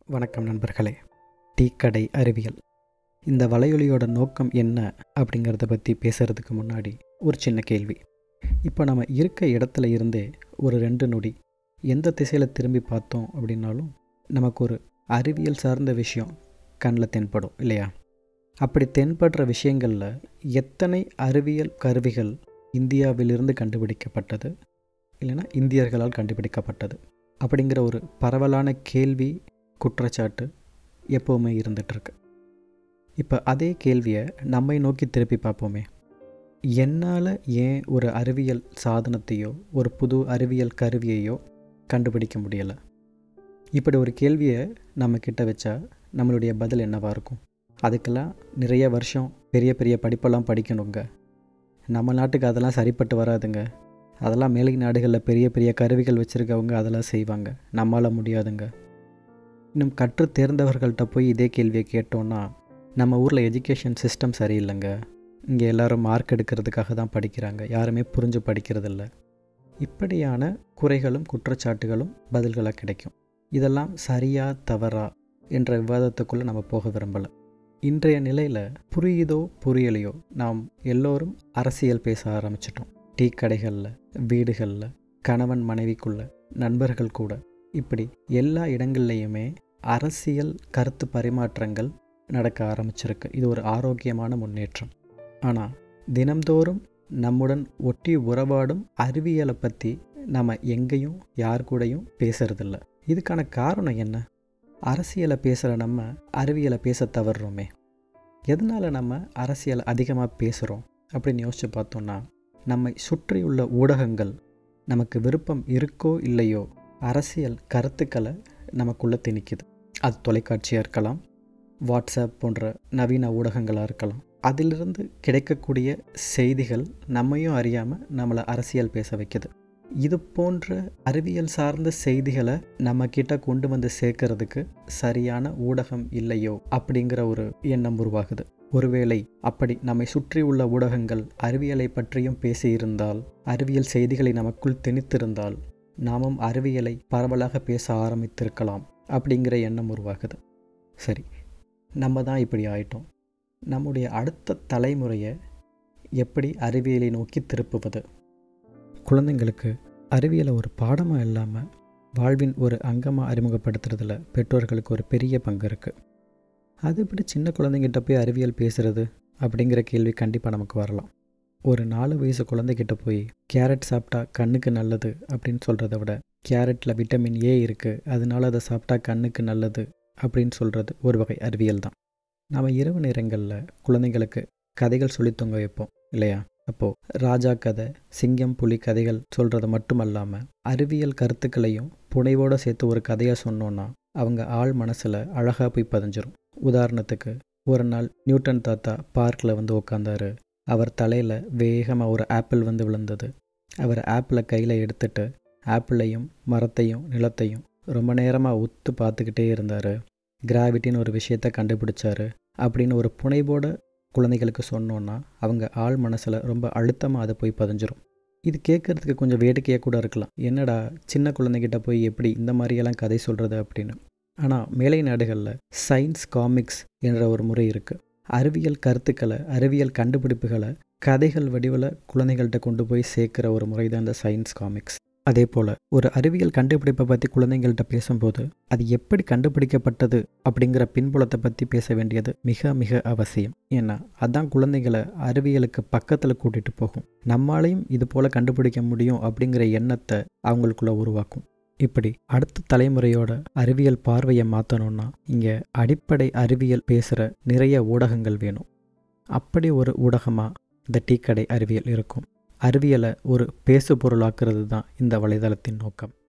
வணக்கம் நண்பர்களே டீக்கடை அறிவியல் இந்த வலையொலியோட நோக்கம் என்ன அப்படிங்கிறத பற்றி பேசுகிறதுக்கு முன்னாடி ஒரு சின்ன கேள்வி இப்போ நம்ம இருக்க இடத்துல இருந்தே ஒரு ரெண்டு நொடி எந்த திசையில் திரும்பி பார்த்தோம் அப்படின்னாலும் நமக்கு ஒரு அறிவியல் சார்ந்த விஷயம் கண்ணில் தென்படும் இல்லையா அப்படி தென்படுற விஷயங்களில் எத்தனை அறிவியல் கருவிகள் இந்தியாவிலிருந்து கண்டுபிடிக்கப்பட்டது இல்லைன்னா இந்தியர்களால் கண்டுபிடிக்கப்பட்டது அப்படிங்கிற ஒரு பரவலான கேள்வி குற்றச்சாட்டு எப்போவுமே இருந்துகிட்ருக்கு இப்போ அதே கேள்வியை நம்மை நோக்கி திருப்பி பார்ப்போமே என்னால் ஏன் ஒரு அறிவியல் சாதனத்தையோ ஒரு புது அறிவியல் கருவியையோ கண்டுபிடிக்க முடியலை இப்படி ஒரு கேள்வியை நம்ம கிட்ட வச்சா நம்மளுடைய பதில் என்னவாக இருக்கும் அதுக்கெல்லாம் நிறைய வருஷம் பெரிய பெரிய படிப்பெல்லாம் படிக்கணுங்க நம்ம நாட்டுக்கு அதெல்லாம் சரிப்பட்டு வராதுங்க அதெல்லாம் மேலை நாடுகளில் பெரிய பெரிய கருவிகள் வச்சுருக்கவங்க அதெல்லாம் செய்வாங்க நம்மளால் முடியாதுங்க இன்னும் கற்று தேர்ந்தவர்கள்ட்ட போய் இதே கேள்வியை கேட்டோன்னா நம்ம ஊரில் எஜுகேஷன் சிஸ்டம் சரியில்லைங்க இங்கே எல்லோரும் மார்க் எடுக்கிறதுக்காக தான் படிக்கிறாங்க யாருமே புரிஞ்சு படிக்கிறதில்ல இப்படியான குறைகளும் குற்றச்சாட்டுகளும் பதில்களாக கிடைக்கும் இதெல்லாம் சரியா தவறா என்ற விவாதத்துக்குள்ளே நம்ம போக விரும்பலை இன்றைய நிலையில் புரியுதோ புரியலையோ நாம் எல்லோரும் அரசியல் பேச ஆரம்பிச்சிட்டோம் டீ கடைகளில் வீடுகளில் கணவன் மனைவிக்குள்ள நண்பர்கள் கூட இப்படி எல்லா இடங்கள்லையுமே அரசியல் கருத்து பரிமாற்றங்கள் நடக்க ஆரம்பிச்சிருக்கு இது ஒரு ஆரோக்கியமான முன்னேற்றம் ஆனால் தினம்தோறும் நம்முடன் ஒட்டி உறவாடும் அறிவியலை பற்றி நம்ம எங்கேயும் யார் கூடயும் பேசுறதில்ல இதுக்கான காரணம் என்ன அரசியலை பேசுகிற நம்ம அறிவியலை பேச தவறுறோமே எதனால் நம்ம அரசியலை அதிகமாக பேசுகிறோம் அப்படின்னு யோசித்து பார்த்தோன்னா நம்மை சுற்றியுள்ள ஊடகங்கள் நமக்கு விருப்பம் இருக்கோ இல்லையோ அரசியல் கருத்துக்களை நமக்குள்ளே திணிக்குது அது தொலைக்காட்சியாக இருக்கலாம் வாட்ஸ்அப் போன்ற நவீன ஊடகங்களாக இருக்கலாம் அதிலிருந்து கிடைக்கக்கூடிய செய்திகள் நம்மையும் அறியாமல் நம்மளை அரசியல் பேச வைக்குது இது போன்ற அறிவியல் சார்ந்த செய்திகளை நம்ம கிட்ட கொண்டு வந்து சேர்க்கறதுக்கு சரியான ஊடகம் இல்லையோ அப்படிங்கிற ஒரு எண்ணம் உருவாகுது ஒருவேளை அப்படி நம்மை சுற்றி உள்ள ஊடகங்கள் அறிவியலை பற்றியும் பேசியிருந்தால் அறிவியல் செய்திகளை நமக்குள் திணித்திருந்தால் நாமும் அறிவியலை பரவலாக பேச ஆரம்பித்திருக்கலாம் அப்படிங்கிற எண்ணம் உருவாகுது சரி நம்ம தான் இப்படி ஆயிட்டோம் நம்முடைய அடுத்த தலைமுறையை எப்படி அறிவியலை நோக்கி திருப்புவது குழந்தைங்களுக்கு அறிவியலை ஒரு பாடமாக இல்லாமல் வாழ்வின் ஒரு அங்கமாக அறிமுகப்படுத்துறதுல பெற்றோர்களுக்கு ஒரு பெரிய பங்கு இருக்குது அது எப்படி சின்ன குழந்தைங்கிட்ட போய் அறிவியல் பேசுகிறது அப்படிங்கிற கேள்வி கண்டிப்பாக நமக்கு வரலாம் ஒரு நாலு வயசு குழந்தைகிட்ட போய் கேரட் சாப்பிட்டா கண்ணுக்கு நல்லது அப்படின்னு சொல்கிறத விட கேரட்டில் விட்டமின் ஏ இருக்குது அதனால அதை சாப்பிட்டா கண்ணுக்கு நல்லது அப்படின்னு சொல்கிறது ஒரு வகை அறிவியல் தான் நாம் இரவு நேரங்களில் குழந்தைங்களுக்கு கதைகள் சொல்லி தொங்க வைப்போம் இல்லையா அப்போது ராஜா கதை சிங்கம் புலி கதைகள் சொல்கிறது மட்டும் அல்லாமல் அறிவியல் கருத்துக்களையும் புனைவோடு சேர்த்து ஒரு கதையாக சொன்னோன்னா அவங்க ஆள் மனசில் அழகாக போய் பதிஞ்சிரும் உதாரணத்துக்கு ஒரு நாள் நியூட்டன் தாத்தா பார்க்கில் வந்து உக்காந்தாரு அவர் தலையில் வேகமாக ஒரு ஆப்பிள் வந்து விழுந்தது அவர் ஆப்பிளை கையில் எடுத்துட்டு ஆப்பிளையும் மரத்தையும் நிலத்தையும் ரொம்ப நேரமாக உத்து பார்த்துக்கிட்டே இருந்தார் கிராவிட்டின்னு ஒரு விஷயத்தை கண்டுபிடிச்சாரு அப்படின்னு ஒரு புனைவோட குழந்தைகளுக்கு சொன்னோன்னா அவங்க ஆள் மனசில் ரொம்ப அழுத்தமாக அதை போய் பதிஞ்சிரும் இது கேட்குறதுக்கு கொஞ்சம் வேடிக்கையாக கூட இருக்கலாம் என்னடா சின்ன குழந்தைகிட்ட போய் எப்படி இந்த மாதிரியெல்லாம் கதை சொல்கிறது அப்படின்னு ஆனால் மேலை நாடுகளில் சயின்ஸ் காமிக்ஸ் என்ற ஒரு முறை இருக்குது அறிவியல் கருத்துக்களை அறிவியல் கண்டுபிடிப்புகளை கதைகள் வடிவில் குழந்தைகள்கிட்ட கொண்டு போய் சேர்க்குற ஒரு முறை தான் இந்த சயின்ஸ் காமிக்ஸ் அதே போல் ஒரு அறிவியல் கண்டுபிடிப்பை பற்றி குழந்தைங்கள்ட்ட பேசும்போது அது எப்படி கண்டுபிடிக்கப்பட்டது அப்படிங்கிற பின்புலத்தை பற்றி பேச வேண்டியது மிக மிக அவசியம் ஏன்னா அதான் குழந்தைகளை அறிவியலுக்கு பக்கத்தில் கூட்டிகிட்டு போகும் நம்மளாலையும் இது போல் கண்டுபிடிக்க முடியும் அப்படிங்கிற எண்ணத்தை அவங்களுக்குள்ள உருவாக்கும் இப்படி அடுத்த தலைமுறையோட அறிவியல் பார்வையை மாற்றணும்னா இங்கே அடிப்படை அறிவியல் பேசுகிற நிறைய ஊடகங்கள் வேணும் அப்படி ஒரு ஊடகமாக இந்த டீக்கடை அறிவியல் இருக்கும் அறிவியலை ஒரு பேசு பொருளாக்குறது தான் இந்த வலைதளத்தின் நோக்கம்